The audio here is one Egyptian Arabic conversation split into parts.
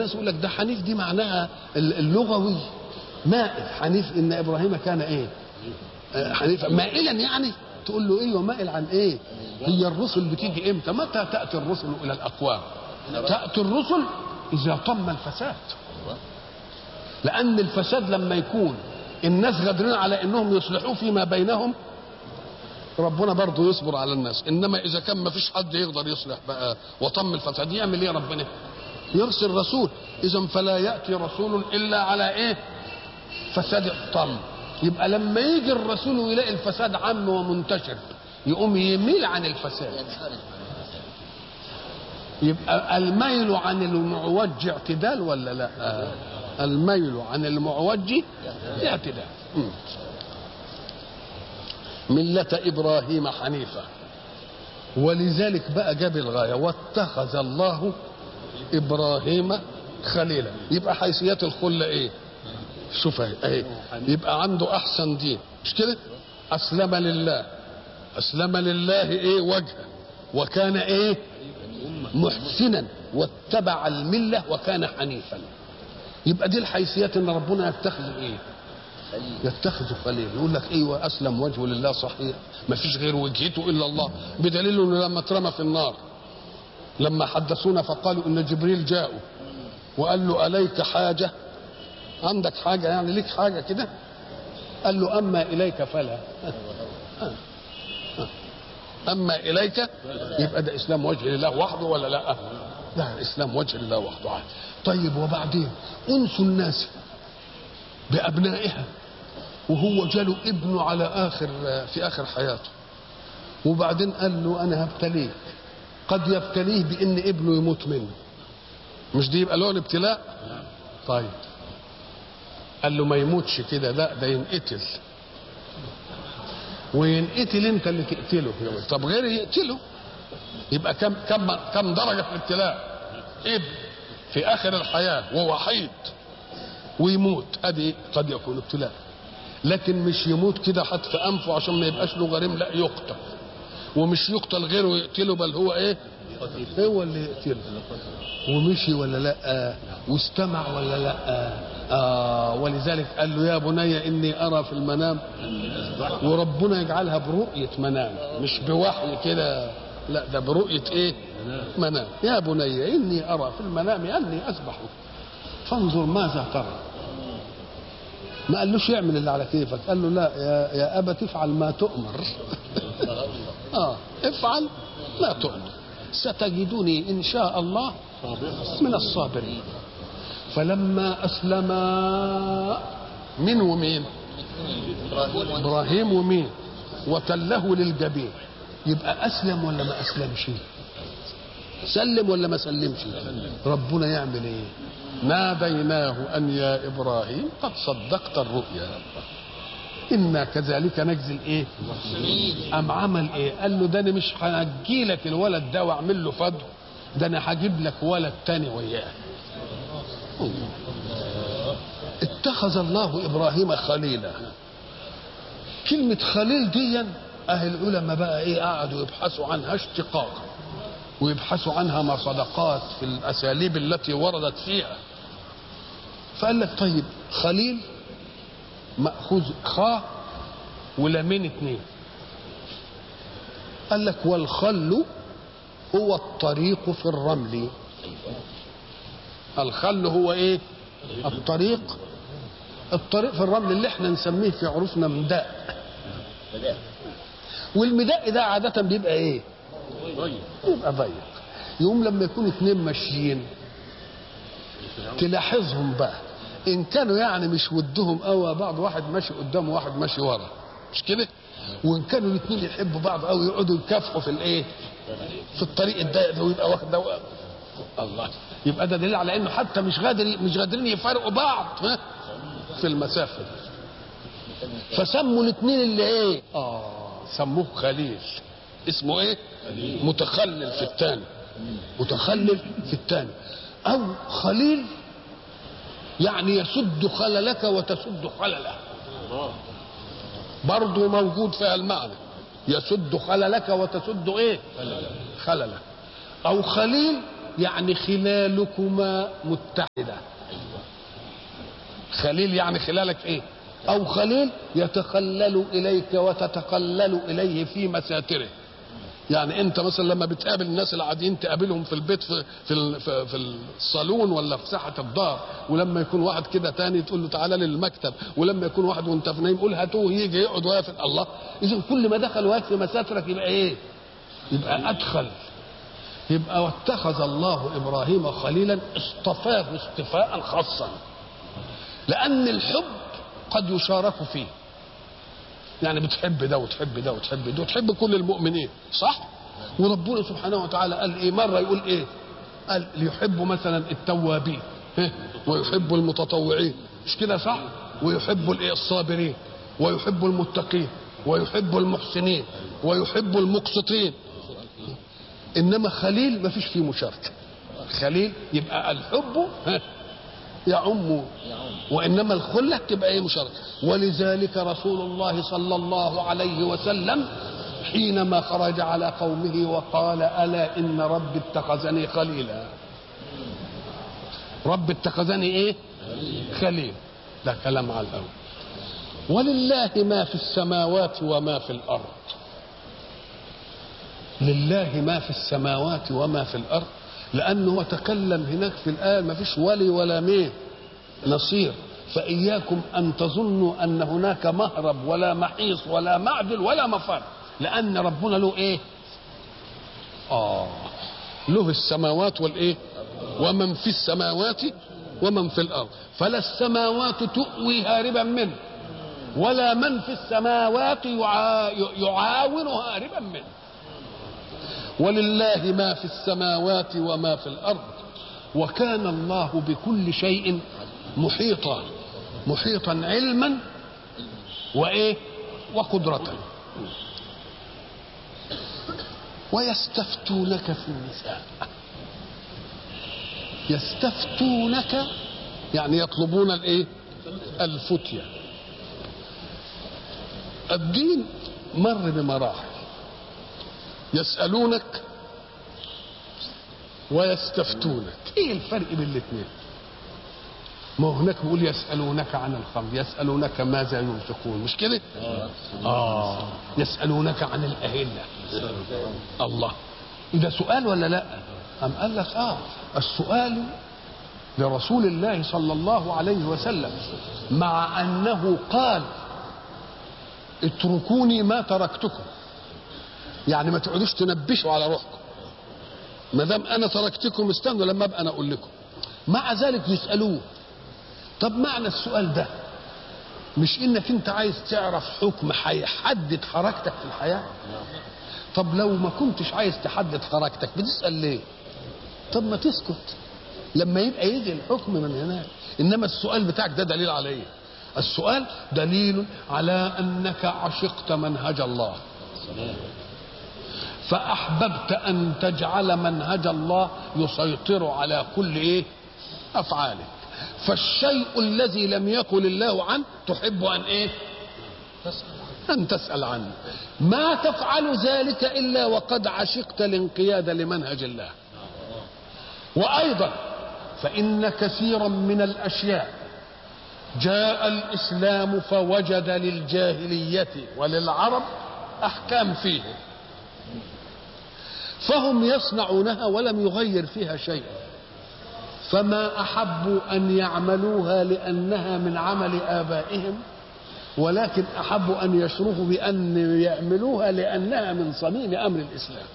الناس يقول لك ده حنيف دي معناها اللغوي مائل حنيف ان ابراهيم كان ايه آه، حنيفا مائلا يعني تقول له ايه ومائل عن ايه هي الرسل بتيجي امتى متى تاتي الرسل الى الاقوام تاتي الرسل اذا طم الفساد لان الفساد لما يكون الناس قادرين على انهم يصلحوه فيما بينهم ربنا برضه يصبر على الناس انما اذا كان ما فيش حد يقدر يصلح بقى وطم الفساد يعمل ايه ربنا يرسل رسول اذا فلا ياتي رسول الا على ايه فساد الطم يبقى لما يجي الرسول ويلاقي الفساد عام ومنتشر يقوم يميل عن الفساد يبقى الميل عن المعوج اعتدال ولا لا الميل عن المعوج اعتدال مم. ملة إبراهيم حنيفة ولذلك بقى جاب الغاية واتخذ الله إبراهيم خليلا يبقى حيثيات الخلة إيه شوف اهي اهي يبقى عنده أحسن دين مش كده أسلم لله أسلم لله إيه وجهه وكان إيه محسنا واتبع الملة وكان حنيفا يبقى دي الحيثيات ان ربنا يتخذ ايه يتخذ خليل يقول لك ايوه اسلم وجهه لله صحيح ما فيش غير وجهته الا الله بدليل انه لما اترمى في النار لما حدثونا فقالوا ان جبريل جاءه وقال له اليك حاجه عندك حاجه يعني ليك حاجه كده قال له اما اليك فلا اما اليك يبقى ده اسلام وجه لله وحده ولا لا ده اسلام وجه لله وحده عادي. طيب وبعدين انس الناس بابنائها وهو جاله ابنه على اخر في اخر حياته وبعدين قال له انا هبتليك قد يبتليه بان ابنه يموت منه مش دي يبقى له الابتلاء طيب قال له ما يموتش كده لا ده ينقتل وينقتل انت اللي تقتله طب غيره يقتله يبقى كم كم كم درجه في الابتلاء ابن في اخر الحياه ووحيد ويموت ادي قد يكون ابتلاء لكن مش يموت كده حتى في انفه عشان ما يبقاش له غريم لا يقتل ومش يقتل غيره يقتله بل هو ايه هو اللي يقتله ومشي ولا لا واستمع ولا لا آه ولذلك قال له يا بني اني ارى في المنام وربنا يجعلها برؤيه منام مش بوحي كده لا ده برؤيه ايه منام يا بني اني ارى في المنام اني اذبحك فانظر ماذا ترى ما قالوش يعمل اللي على كيفك قال له لا يا, يا ابت افعل ما تؤمر اه افعل ما تؤمر ستجدني ان شاء الله من الصابرين فلما اسلم من ومين ابراهيم ومين وتله للجبين يبقى اسلم ولا ما اسلمش سلم ولا ما سلمش ربنا يعمل ايه ناديناه ان يا ابراهيم قد صدقت الرؤيا انا كذلك نجزي الايه ام عمل ايه قال له ده انا مش هنجي لك الولد ده واعمل له فضل ده انا هجيب لك ولد تاني وياه اتخذ الله ابراهيم خليلا كلمة خليل دي أهل العلماء بقى إيه قعدوا يبحثوا عنها اشتقاقا ويبحثوا عنها مصدقات في الأساليب التي وردت فيها فقال لك طيب خليل مأخوذ خاء ولامين اتنين قال لك والخل هو الطريق في الرمل الخل هو ايه الطريق الطريق في الرمل اللي احنا نسميه في عروفنا مداء والمداء ده عادة بيبقى ايه يبقى ضيق يقوم لما يكون اتنين ماشيين تلاحظهم بقى ان كانوا يعني مش ودهم قوي بعض واحد ماشي قدام وواحد ماشي ورا مش كده وان كانوا الاثنين يحبوا بعض قوي يقعدوا يكافحوا في الايه في الطريق الضيق ده ويبقى واخد ده الله يبقى ده دليل على انه حتى مش قادر مش قادرين يفارقوا بعض ها في المسافه دي فسموا الاثنين اللي ايه اه سموه خليل اسمه ايه خليل. متخلل في الثاني متخلل في الثاني او خليل يعني يسد خللك وتسد خلله برضه موجود فيها المعنى يسد خللك وتسد ايه خلله او خليل يعني خلالكما متحدة خليل يعني خلالك ايه او خليل يتخلل اليك وتتخلل اليه في مساتره يعني انت مثلا لما بتقابل الناس العاديين تقابلهم في البيت في في ال- في, في الصالون ولا في ساحه الدار ولما يكون واحد كده تاني تقول له تعالى لي المكتب ولما يكون واحد وانت في نايم قول هاتوه يجي يقعد واقف الله اذا كل ما دخل واقف في مساترك يبقى ايه؟ يبقى ادخل يبقى واتخذ الله ابراهيم خليلا اصطفاه اصطفاء خاصا لان الحب قد يشارك فيه يعني بتحب ده وتحب ده وتحب ده وتحب كل المؤمنين صح وربنا سبحانه وتعالى قال ايه مره يقول ايه قال يحب مثلا التوابين ها؟ ويحب المتطوعين مش كده صح ويحب الايه الصابرين ويحب المتقين ويحب المحسنين ويحب المقسطين انما خليل ما فيش فيه مشاركه خليل يبقى الحب ها يعم وانما الخله تبقى ايه مشاركه ولذلك رسول الله صلى الله عليه وسلم حينما خرج على قومه وقال الا ان ربي اتخذني خليلا رب اتخذني ايه خليل ده كلام على الاول ولله ما في السماوات وما في الارض لله ما في السماوات وما في الارض لانه تكلم هناك في الايه ما فيش ولي ولا مين نصير فاياكم ان تظنوا ان هناك مهرب ولا محيص ولا معدل ولا مفر لان ربنا له ايه اه له السماوات والايه ومن في السماوات ومن في الارض فلا السماوات تؤوي هاربا منه ولا من في السماوات يعا... يعاون هاربا منه ولله ما في السماوات وما في الارض وكان الله بكل شيء محيطا محيطا علما وايه وقدرة ويستفتونك في النساء يستفتونك يعني يطلبون الايه الفتية الدين مر بمراحل يسألونك ويستفتونك ايه الفرق بين الاثنين ما هو هناك بيقول يسألونك عن الخمر يسألونك ماذا ينفقون مش كده آه يسألونك عن الأهلة الله ده سؤال ولا لا أم قال لك آه السؤال لرسول الله صلى الله عليه وسلم مع أنه قال اتركوني ما تركتكم يعني ما تقعدوش تنبشوا على روحكم ما دام انا تركتكم استنوا لما ابقى انا اقول لكم مع ذلك يسالوه طب معنى السؤال ده مش انك انت عايز تعرف حكم هيحدد حركتك في الحياه طب لو ما كنتش عايز تحدد حركتك بتسال ليه طب ما تسكت لما يبقى يجي الحكم من هناك انما السؤال بتاعك ده دليل على ايه السؤال دليل على انك عشقت منهج الله فأحببت أن تجعل منهج الله يسيطر على كل إيه أفعالك فالشيء الذي لم يقل الله عنه تحب أن إيه أن تسأل عنه ما تفعل ذلك إلا وقد عشقت الانقياد لمنهج الله وأيضا فإن كثيرا من الأشياء جاء الإسلام فوجد للجاهلية وللعرب أحكام فيه فهم يصنعونها ولم يغير فيها شيئا فما احبوا ان يعملوها لانها من عمل ابائهم ولكن احبوا ان يشرفوا بان يعملوها لانها من صميم امر الاسلام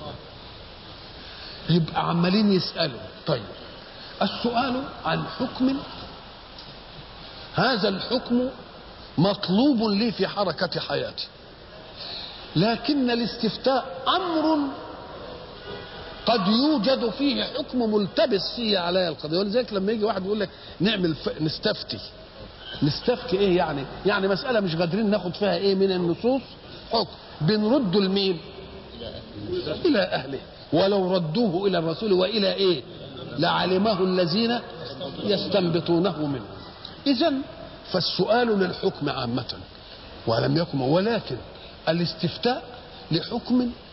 يبقى عمالين يسالوا طيب السؤال عن حكم هذا الحكم مطلوب لي في حركه حياتي لكن الاستفتاء امر قد يوجد فيه حكم ملتبس فيه علي القضيه ولذلك لما يجي واحد يقول لك نعمل ف... نستفتي نستفتي ايه يعني يعني مساله مش قادرين ناخد فيها ايه من النصوص حكم بنرده لمين الى اهله ولو ردوه الى الرسول والى ايه لعلمه الذين يستنبطونه منه اذا فالسؤال للحكم عامه ولم يكن ولكن الاستفتاء لحكم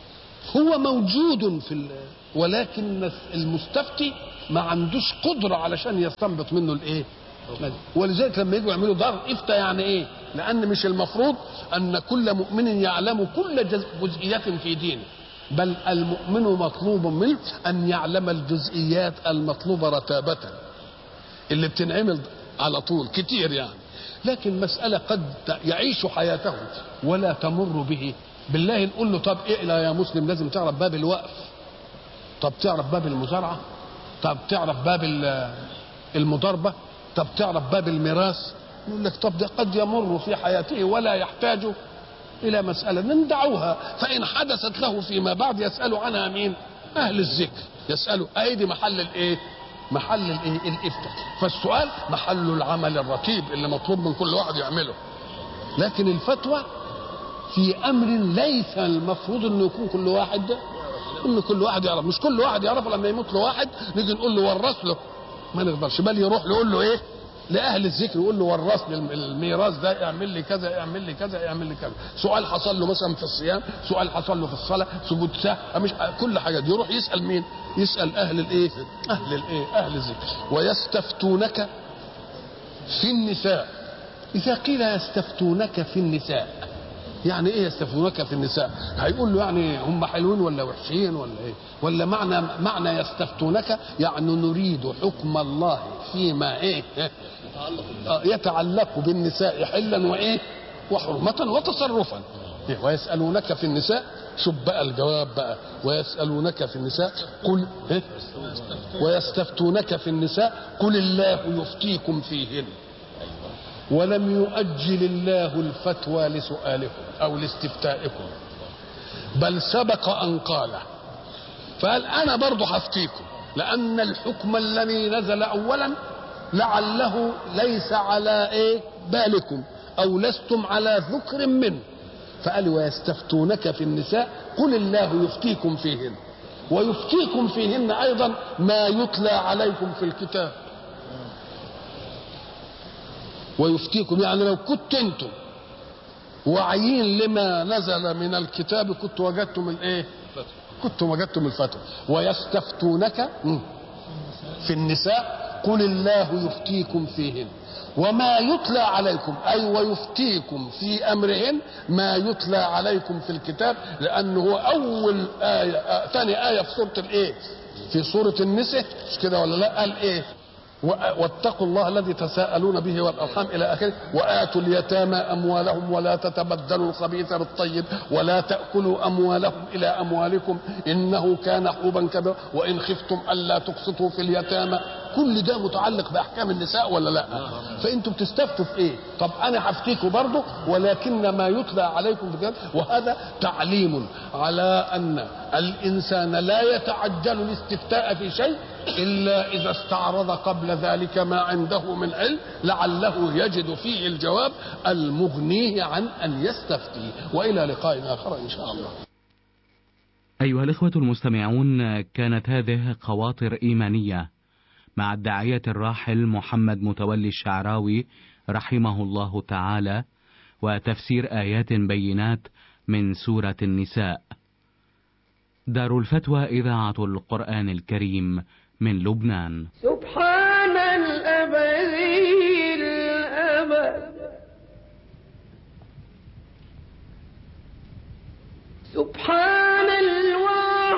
هو موجود في ال... ولكن المستفتي ما عندوش قدرة علشان يستنبط منه الايه ولذلك لما يجوا يعملوا دار افتى يعني ايه لان مش المفروض ان كل مؤمن يعلم كل جز- جزئيات في دينه بل المؤمن مطلوب منه ان يعلم الجزئيات المطلوبة رتابة اللي بتنعمل على طول كتير يعني لكن مسألة قد يعيش حياته ولا تمر به بالله نقول له طب اقلى يا مسلم لازم تعرف باب الوقف طب تعرف باب المزارعة طب تعرف باب ال- المضاربة طب تعرف باب الميراث يقول لك طب ده قد يمر في حياته ولا يحتاج إلى مسألة ندعوها فإن حدثت له فيما بعد يسأل عنها مين أهل الذكر يسألوا أيدي محل الإيه محل الايه الافتاء فالسؤال محل العمل الرتيب اللي مطلوب من كل واحد يعمله لكن الفتوى في امر ليس المفروض انه يكون كل واحد ان كل واحد يعرف مش كل واحد يعرفه لما يموت له واحد نيجي نقول له ورث له ما نقدرش بل يروح له يقول له ايه لاهل الذكر يقول له ورث لي الميراث ده اعمل لي كذا اعمل لي كذا اعمل لي كذا سؤال حصل له مثلا في الصيام سؤال حصل له في الصلاه سجود سهو مش كل حاجه دي يروح يسال مين يسال اهل الايه اهل الايه اهل الذكر ويستفتونك في النساء اذا قيل يستفتونك في النساء يعني ايه يستفتونك في النساء هيقول له يعني هم حلوين ولا وحشين ولا ايه ولا معنى معنى يستفتونك يعني نريد حكم الله فيما ايه آه، يتعلق بالنساء حلا وايه وحرمة وتصرفا إيه، ويسألونك في النساء شوف بقى الجواب بقى ويسألونك في النساء قل إيه؟ ويستفتونك في النساء قل الله يفتيكم فيهن ولم يؤجل الله الفتوى لسؤالكم او لاستفتائكم بل سبق ان قاله فقال انا برضه هفتيكم لان الحكم الذي نزل اولا لعله ليس على ايه بالكم او لستم على ذكر منه فقال ويستفتونك في النساء قل الله يفتيكم فيهن ويفتيكم فيهن ايضا ما يتلى عليكم في الكتاب ويفتيكم يعني لو كنت انتم واعيين لما نزل من الكتاب كنت وجدتم الايه كنتم وجدتم الفتوى ويستفتونك مم، في النساء قل الله يفتيكم فيهن وما يتلى عليكم اي ويفتيكم في امرهن ما يتلى عليكم في الكتاب لانه هو اول ايه آه ثاني ايه في سوره الايه في سوره النساء مش كده ولا لا قال ايه و- واتقوا الله الذي تساءلون به والارحام الى اخره واتوا اليتامى اموالهم ولا تتبدلوا الخبيث بالطيب ولا تاكلوا اموالهم الى اموالكم انه كان حوبا كبيرا وان خفتم الا تقسطوا في اليتامى كل ده متعلق باحكام النساء ولا لا فانتم بتستفتوا في ايه طب انا هفتيكوا برضه ولكن ما يتلى عليكم في الكتاب وهذا تعليم على ان الانسان لا يتعجل الاستفتاء في شيء الا اذا استعرض قبل ذلك ما عنده من علم لعله يجد فيه الجواب المغنيه عن ان يستفتي والى لقاء اخر ان شاء الله أيها الإخوة المستمعون كانت هذه خواطر إيمانية مع الداعية الراحل محمد متولي الشعراوي رحمه الله تعالى وتفسير آيات بينات من سورة النساء دار الفتوى إذاعة القرآن الكريم من لبنان سبحان الأبدي الأبد سبحان